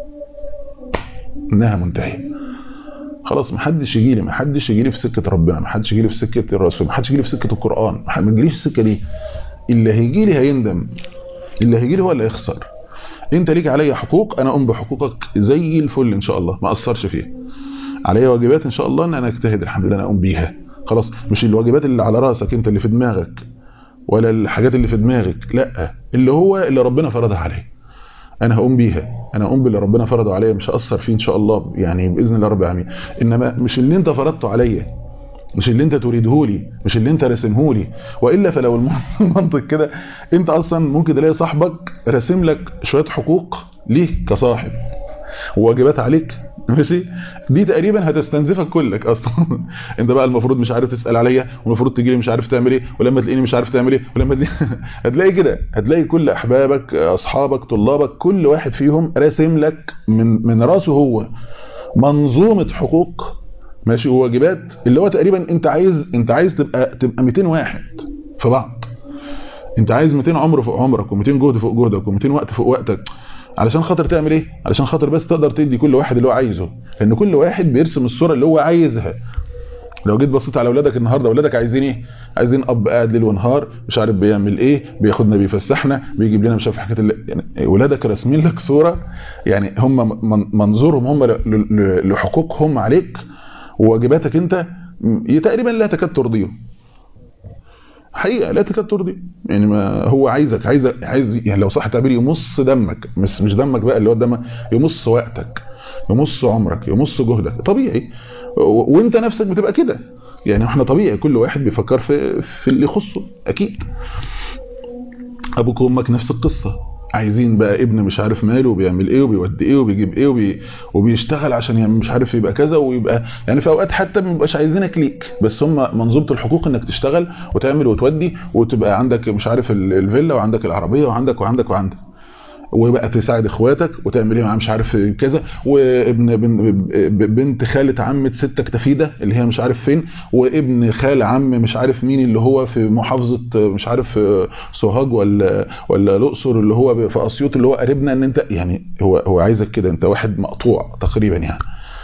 S2: انها منتهيه خلاص ما حدش يجي لي ما حدش يجي لي في سكه ربنا ما حدش يجي لي في سكه الرسول ما حدش يجي لي في سكه القران ما تجيليش في السكه دي اللي هيجي لي هيندم اللي هيجي لي هو اللي هيخسر انت ليك عليا حقوق انا اقوم بحقوقك زي الفل ان شاء الله ما اثرش فيها عليا واجبات ان شاء الله ان انا اجتهد الحمد لله انا اقوم بيها خلاص مش الواجبات اللي على راسك انت اللي في دماغك ولا الحاجات اللي في دماغك لا اللي هو اللي ربنا فرضها عليه انا هقوم بيها انا هقوم باللي ربنا فرضه عليا مش هاثر فيه ان شاء الله يعني باذن الله رب العالمين انما مش اللي انت فرضته عليا مش اللي انت تريده لي مش اللي انت راسمه لي والا فلو المنطق كده انت اصلا ممكن تلاقي صاحبك راسم لك شويه حقوق ليك كصاحب وواجبات عليك ماشي دي تقريبا هتستنزفك كلك اصلا انت بقى المفروض مش عارف تسال عليا والمفروض تجي لي مش عارف تعمل ايه ولما تلاقيني مش عارف تعمل ايه ولما تلاقي هتلاقي كده هتلاقي كل احبابك اصحابك طلابك كل واحد فيهم راسم لك من من راسه هو منظومه حقوق ماشي وواجبات اللي هو تقريبا انت عايز انت عايز تبقى تبقى 200 واحد في بعض انت عايز 200 عمر فوق عمرك و200 جهد فوق جهدك و200 وقت فوق وقتك علشان خاطر تعمل ايه علشان خاطر بس تقدر تدي كل واحد اللي هو عايزه لان كل واحد بيرسم الصوره اللي هو عايزها لو جيت بصيت على اولادك النهارده اولادك عايزين ايه عايزين اب قاعد ليل ونهار مش عارف بيعمل ايه بياخدنا بيفسحنا بيجيب لنا مش عارف حاجات اللي يعني اولادك راسمين لك صوره يعني هم منظورهم هم لحقوقهم عليك وواجباتك انت تقريبا لا تكاد ترضيهم حقيقه لا تكاد ترضي يعني ما هو عايزك عايز عايز يعني لو صح التعبير يمص دمك مش مش دمك بقى اللي هو دمك يمص وقتك يمص عمرك يمص جهدك طبيعي وانت نفسك بتبقى كده يعني احنا طبيعي كل واحد بيفكر في في اللي يخصه اكيد ابوك وامك نفس القصه عايزين بقى ابن مش عارف ماله وبيعمل ايه وبيودي ايه وبيجيب ايه وبي وبيشتغل عشان يعني مش عارف يبقى كذا ويبقى يعني في اوقات حتى ما بيبقاش عايزينك ليك بس هم منظومه الحقوق انك تشتغل وتعمل وتودي وتبقى عندك مش عارف الفيلا وعندك العربيه وعندك وعندك وعندك وبقى تساعد اخواتك وتعمل ايه معاه مش عارف كذا وابن بنت خاله عمه ستك تفيده اللي هي مش عارف فين وابن خال عم مش عارف مين اللي هو في محافظه مش عارف سوهاج ولا ولا الاقصر اللي هو في اسيوط اللي هو قريبنا ان انت يعني هو هو عايزك كده انت واحد مقطوع تقريبا يعني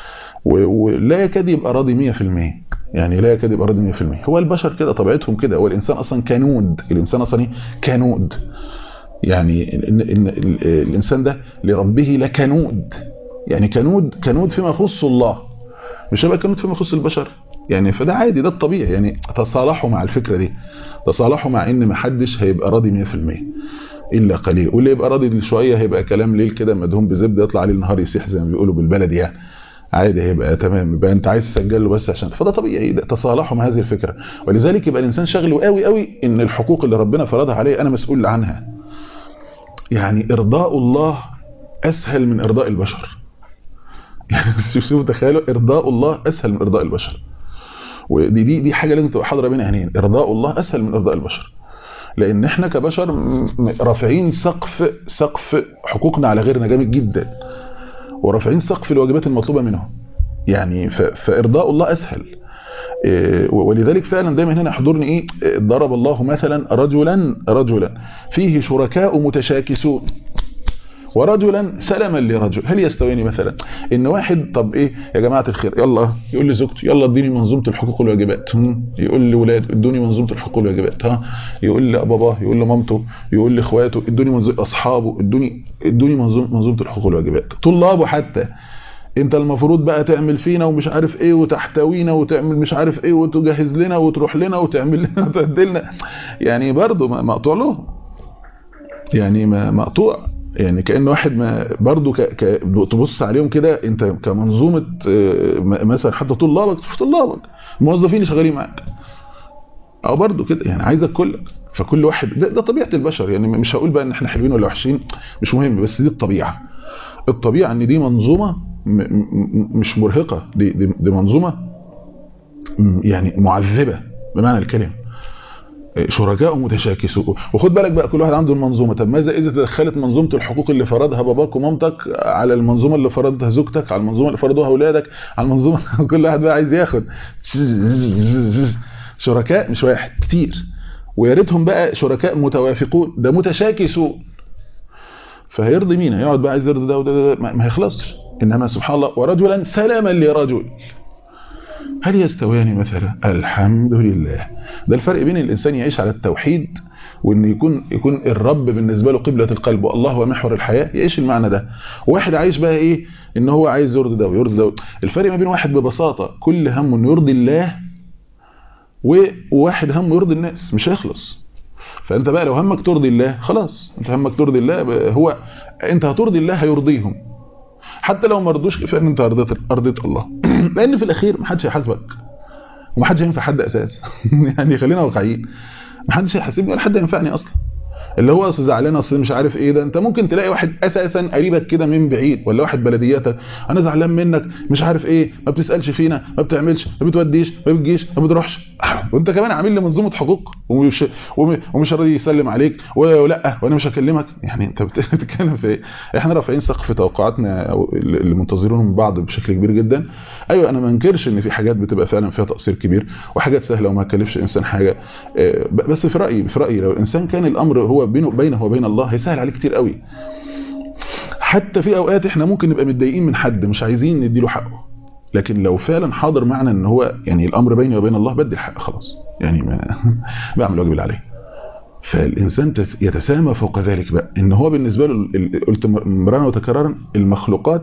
S2: ولا يكاد يبقى راضي 100% يعني لا يكاد يبقى راضي 100% هو البشر كده طبيعتهم كده هو الانسان اصلا كنود الانسان اصلا كنود يعني إن إن الإنسان ده لربه لكنود يعني كنود كنود فيما يخص الله مش هيبقى كنود فيما يخص البشر يعني فده عادي ده الطبيعي يعني تصالحوا مع الفكرة دي تصالحوا مع ان محدش هيبقى راضي 100% الا قليل واللي يبقى راضي شويه هيبقى كلام ليل كده مدهون بزبده يطلع عليه النهار يسيح زي ما بيقولوا بالبلدي يعني عادي هيبقى تمام يبقى انت عايز تسجل له بس عشان فده طبيعي تصالحوا مع هذه الفكره ولذلك يبقى الانسان شغله قوي قوي ان الحقوق اللي ربنا فرضها عليه انا مسؤول عنها يعني ارضاء الله اسهل من ارضاء البشر يعني شوف تخيلوا ارضاء الله اسهل من ارضاء البشر ودي دي دي حاجه لازم تبقى حاضره بين عينين ارضاء الله اسهل من ارضاء البشر لان احنا كبشر رافعين سقف سقف حقوقنا على غيرنا جامد جدا ورافعين سقف الواجبات المطلوبه منهم يعني فارضاء الله اسهل ولذلك فعلا دايما هنا يحضرني ايه ضرب الله مثلا رجلا رجلا فيه شركاء متشاكسون ورجلا سلما لرجل هل يستويني مثلا ان واحد طب ايه يا جماعه الخير يلا يقول لي زوجته يلا اديني منظومه الحقوق والواجبات يقول لي ولاد ادوني منظومه الحقوق والواجبات ها يقول لي باباه يقول لي مامته يقول لي اخواته ادوني منظومه اصحابه ادوني ادوني منظومه منظومه الحقوق والواجبات طلابه حتى انت المفروض بقى تعمل فينا ومش عارف ايه وتحتوينا وتعمل مش عارف ايه وتجهز لنا وتروح لنا وتعمل لنا وتهدي لنا يعني برضه مقطوع له يعني مقطوع يعني كأن واحد ما برضه ك... ك... تبص عليهم كده انت كمنظومة مثلا حتى طلابك تشوف طلابك الموظفين اللي شغالين معاك او برضه كده يعني عايزك كلك فكل واحد ده, ده طبيعة البشر يعني مش هقول بقى ان احنا حلوين ولا وحشين مش مهم بس دي الطبيعة الطبيعة ان دي منظومة م... م... مش مرهقة دي, دي, دي منظومة يعني معذبة بمعنى الكلمة شركاء متشاكسون وخد بالك بقى كل واحد عنده المنظومه طب ماذا اذا تدخلت منظومه الحقوق اللي فرضها باباك ومامتك على المنظومه اللي فرضها زوجتك على المنظومه اللي فرضوها اولادك على المنظومه كل واحد بقى عايز ياخد شركاء مش واحد كتير ويا ريتهم بقى شركاء متوافقون ده متشاكسون فهيرضي مين هيقعد بقى عايز يرضي ده وده, ده ما هيخلصش انما سبحان الله ورجلا سلاما لرجل هل يستويان مثلا الحمد لله ده الفرق بين الانسان يعيش على التوحيد وان يكون يكون الرب بالنسبه له قبله القلب والله هو محور الحياه يعيش المعنى ده واحد عايش بقى ايه ان هو عايز يرضي ده ويرضي ده الفرق ما بين واحد ببساطه كل همه انه يرضي الله وواحد همه يرضي الناس مش هيخلص فانت بقى لو همك ترضي الله خلاص انت همك ترضي الله هو انت هترضي الله هيرضيهم حتى لو ما رضوش كفايه ان انت رضيت ارضيت الله لان في الاخير ما حدش هيحاسبك وما حدش هينفع حد اساسا يعني خلينا واقعيين ما حدش هيحاسبني ولا حد ينفعني اصلا اللي هو اصل زعلان اصل مش عارف ايه ده انت ممكن تلاقي واحد اساسا قريبك كده من بعيد ولا واحد بلدياتك انا زعلان منك مش عارف ايه ما بتسالش فينا ما بتعملش ما بتوديش ما بتجيش ما بتروحش وانت كمان عامل لي منظومه حقوق ومش ومش راضي يسلم عليك ولا وانا مش هكلمك يعني انت بتتكلم في ايه احنا رافعين سقف توقعاتنا اللي منتظرينهم من بعض بشكل كبير جدا ايوه انا ما انكرش ان في حاجات بتبقى فعلا فيها تقصير كبير وحاجات سهله وما تكلفش انسان حاجه بس في رايي في رايي لو الانسان كان الامر هو بينه بينه وبين الله هيسهل عليه كتير قوي حتى في اوقات احنا ممكن نبقى متضايقين من حد مش عايزين نديله حقه لكن لو فعلا حاضر معنا ان هو يعني الامر بيني وبين الله بدي الحق خلاص يعني ما بعمل الواجب اللي عليه فالانسان يتسامى فوق ذلك بقى ان هو بالنسبه له قلت مرارا وتكرارا المخلوقات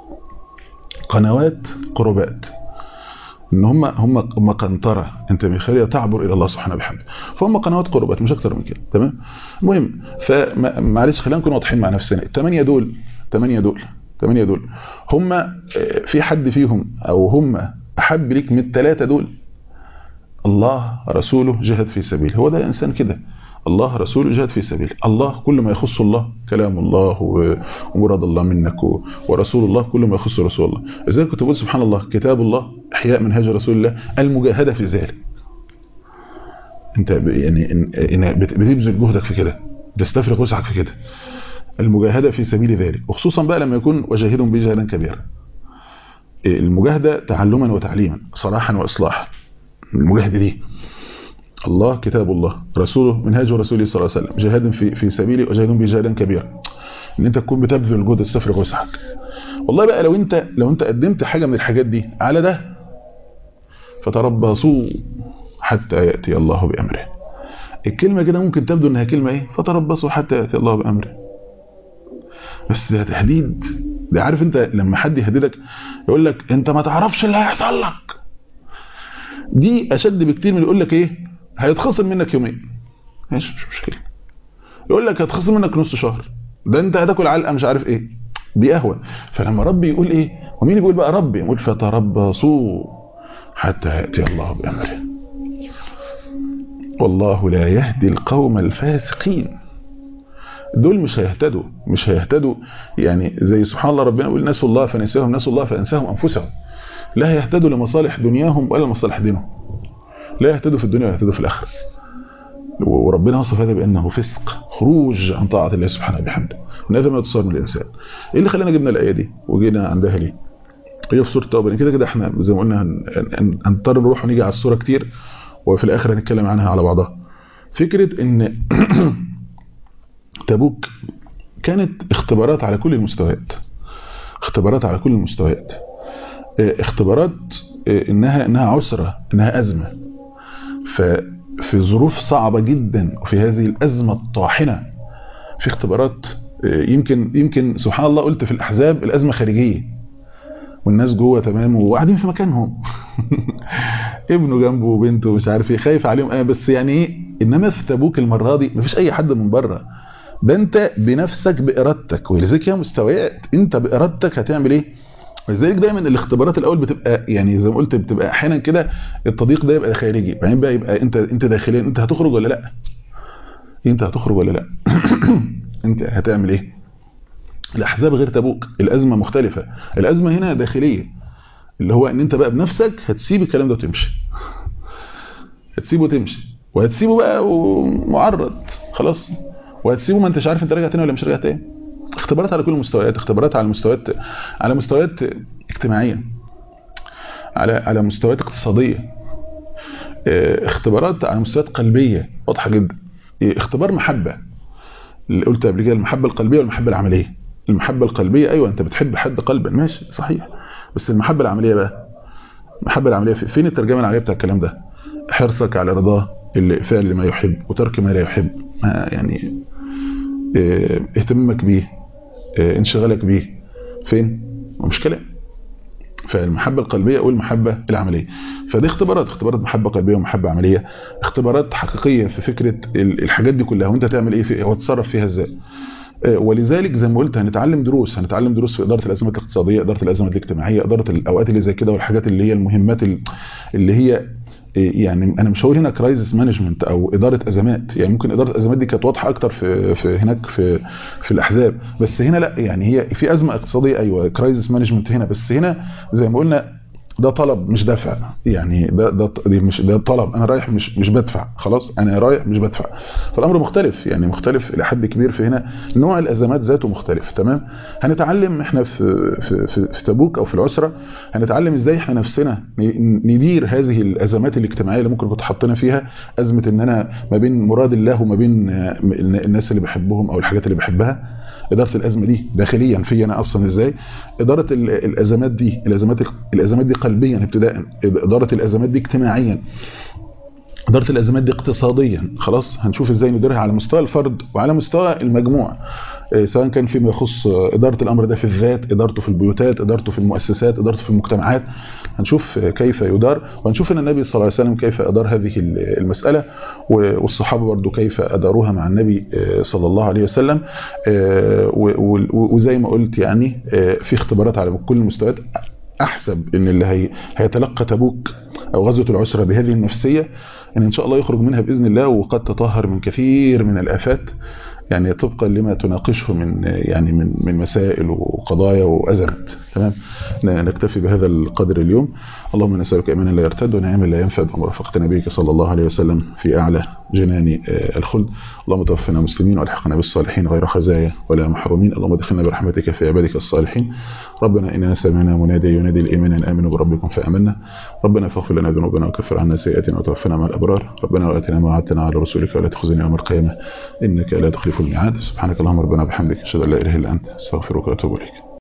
S2: قنوات قربات ان هم هم هم قنطره انت بخليها تعبر الى الله سبحانه وبحمده فهم قنوات قربات مش اكتر من كده تمام المهم فمعلش خلينا نكون واضحين مع نفسنا الثمانيه دول الثمانيه دول الثمانيه دول هم في حد فيهم او هم احب ليك من الثلاثه دول الله رسوله جهد في سبيله هو ده انسان كده الله رسوله جهد في سبيله الله كل ما يخص الله كلام الله ومراد الله منك ورسول الله كل ما يخص رسول الله ازاي كنت بقول سبحان الله كتاب الله احياء منهج رسول الله المجاهده في ذلك انت يعني بتبذل جهدك في كده تستفرغ وسعك في كده المجاهده في سبيل ذلك وخصوصا بقى لما يكون وجاهدهم به جهدا كبيرا المجاهده تعلما وتعليما صلاحا واصلاحا المجاهده دي الله كتاب الله رسوله منهاج رسوله صلى الله عليه وسلم جهاد في في سبيله وجهاد بجهادا كبيرا ان انت تكون بتبذل جهد السفر وسعك والله بقى لو انت لو انت قدمت حاجه من الحاجات دي على ده فتربصوا حتى ياتي الله بامره الكلمه كده ممكن تبدو انها كلمه ايه فتربصوا حتى ياتي الله بامره بس ده تهديد ده عارف انت لما حد يهددك يقول لك انت ما تعرفش اللي هيحصل لك دي اشد بكتير من يقول لك ايه هيتخصم منك يومين ماشي مش مشكله يقول لك هتخصم منك نص شهر ده انت هتاكل علقه مش عارف ايه دي اهون فلما ربي يقول ايه ومين يقول بقى ربي يقول فتربصوا حتى ياتي الله بامره والله لا يهدي القوم الفاسقين دول مش هيهتدوا مش هيهتدوا يعني زي سبحان الله ربنا يقول نسوا الله فنساهم نسوا الله فانساهم انفسهم لا يهتدوا لمصالح دنياهم ولا لمصالح دينهم لا يهتدوا في الدنيا ولا يهتدوا في الاخره وربنا وصف هذا بانه فسق خروج عن طاعه الله سبحانه وبحمده وان هذا ما يتصور من الانسان ايه اللي خلانا جبنا الايه دي وجينا عندها ليه هي في سوره التوبه كده كده احنا زي ما قلنا هنضطر نروح ونيجي على السوره كتير وفي الاخر هنتكلم عنها على بعضها فكره ان تبوك كانت اختبارات على كل المستويات اختبارات على كل المستويات اختبارات انها انها عسره انها ازمه ففي ظروف صعبه جدا وفي هذه الازمه الطاحنه في اختبارات يمكن يمكن سبحان الله قلت في الاحزاب الازمه خارجيه والناس جوه تمام وقاعدين في مكانهم ابنه جنبه وبنته مش عارف ايه خايف عليهم ايه بس يعني ايه انما في تبوك المره دي مفيش اي حد من بره ده انت بنفسك بارادتك ولذلك هي مستويات انت بارادتك هتعمل ايه ولذلك دايما الاختبارات الاول بتبقى يعني زي ما قلت بتبقى احيانا كده التضييق ده يبقى خارجي بعدين بقى يبقى انت انت داخليا انت هتخرج ولا لا انت هتخرج ولا لا انت هتعمل ايه الاحزاب غير تبوك الازمه مختلفه الازمه هنا داخليه اللي هو ان انت بقى بنفسك هتسيب الكلام ده وتمشي هتسيبه وتمشي وهتسيبه بقى معرض خلاص وهتسيبه ما انتش عارف انت راجع تاني ولا مش راجع تاني اختبارات على كل المستويات اختبارات على مستويات على مستويات اجتماعيه على على مستويات اقتصاديه اختبارات على مستويات قلبيه واضحه جدا اختبار محبه اللي قلت قبل كده المحبه القلبيه والمحبه العمليه المحبه القلبيه ايوه انت بتحب حد قلبا ماشي صحيح بس المحبه العمليه بقى المحبه العمليه فين الترجمه العمليه بتاع الكلام ده حرصك على رضاه فعل ما يحب وترك ما لا يحب يعني اهتمامك بيه انشغالك بيه فين مش كلام فالمحبة القلبية والمحبة العملية فدي اختبارات اختبارات محبة قلبية ومحبة عملية اختبارات حقيقية في فكرة الحاجات دي كلها وانت تعمل ايه فيها وتتصرف فيها ازاي ولذلك زي ما قلت هنتعلم دروس هنتعلم دروس في إدارة الأزمات الاقتصادية إدارة الأزمات الاجتماعية إدارة الأوقات اللي زي كده والحاجات اللي هي المهمات اللي هي يعني انا مش هقول هنا كرايزس مانجمنت او اداره ازمات يعني ممكن اداره الازمات دي كانت واضحه اكتر في في هناك في في الاحزاب بس هنا لا يعني هي في ازمه اقتصاديه ايوه كرايزس مانجمنت هنا بس هنا زي ما قلنا ده طلب مش دفع يعني ده ده دي مش ده طلب انا رايح مش مش بدفع خلاص انا رايح مش بدفع فالامر مختلف يعني مختلف الى حد كبير في هنا نوع الازمات ذاته مختلف تمام هنتعلم احنا في في في, في تبوك او في العسره هنتعلم ازاي احنا نفسنا ندير هذه الازمات الاجتماعيه اللي ممكن كنت حاطينا فيها ازمه ان انا ما بين مراد الله وما بين الناس اللي بحبهم او الحاجات اللي بحبها اداره الازمه دي داخليا في انا اصلا ازاي اداره الازمات دي الازمات الازمات دي قلبيا ابتداء اداره الازمات دي اجتماعيا اداره الازمات دي اقتصاديا خلاص هنشوف ازاي نديرها على مستوى الفرد وعلى مستوى المجموع سواء كان فيما يخص إدارة الأمر ده في الذات إدارته في البيوتات إدارته في المؤسسات إدارته في المجتمعات هنشوف كيف يدار وهنشوف أن النبي صلى الله عليه وسلم كيف أدار هذه المسألة والصحابة برضو كيف أداروها مع النبي صلى الله عليه وسلم وزي ما قلت يعني في اختبارات على كل المستويات أحسب أن اللي هي هيتلقى تبوك أو غزوة العسرة بهذه النفسية أن إن شاء الله يخرج منها بإذن الله وقد تطهر من كثير من الآفات يعني طبقا لما تناقشه من يعني من من مسائل وقضايا وازمات تمام نكتفي بهذا القدر اليوم اللهم نسالك ايمانا لا يرتد ونعيما لا ينفد ومرافقه نبيك صلى الله عليه وسلم في اعلى جنان الخلد اللهم توفنا مسلمين والحقنا بالصالحين غير خزايا ولا محرومين اللهم ادخلنا برحمتك في عبادك الصالحين ربنا اننا سمعنا منادي ينادي الايمان ان امنوا بربكم فامنا ربنا فاغفر لنا ذنوبنا وكفر عنا سيئاتنا وتوفنا مع الابرار ربنا واتنا ما وعدتنا على رسولك ولا تخزنا يوم القيامه انك لا تخلف الميعاد سبحانك اللهم ربنا وبحمدك اشهد ان لا اله الا انت استغفرك واتوب اليك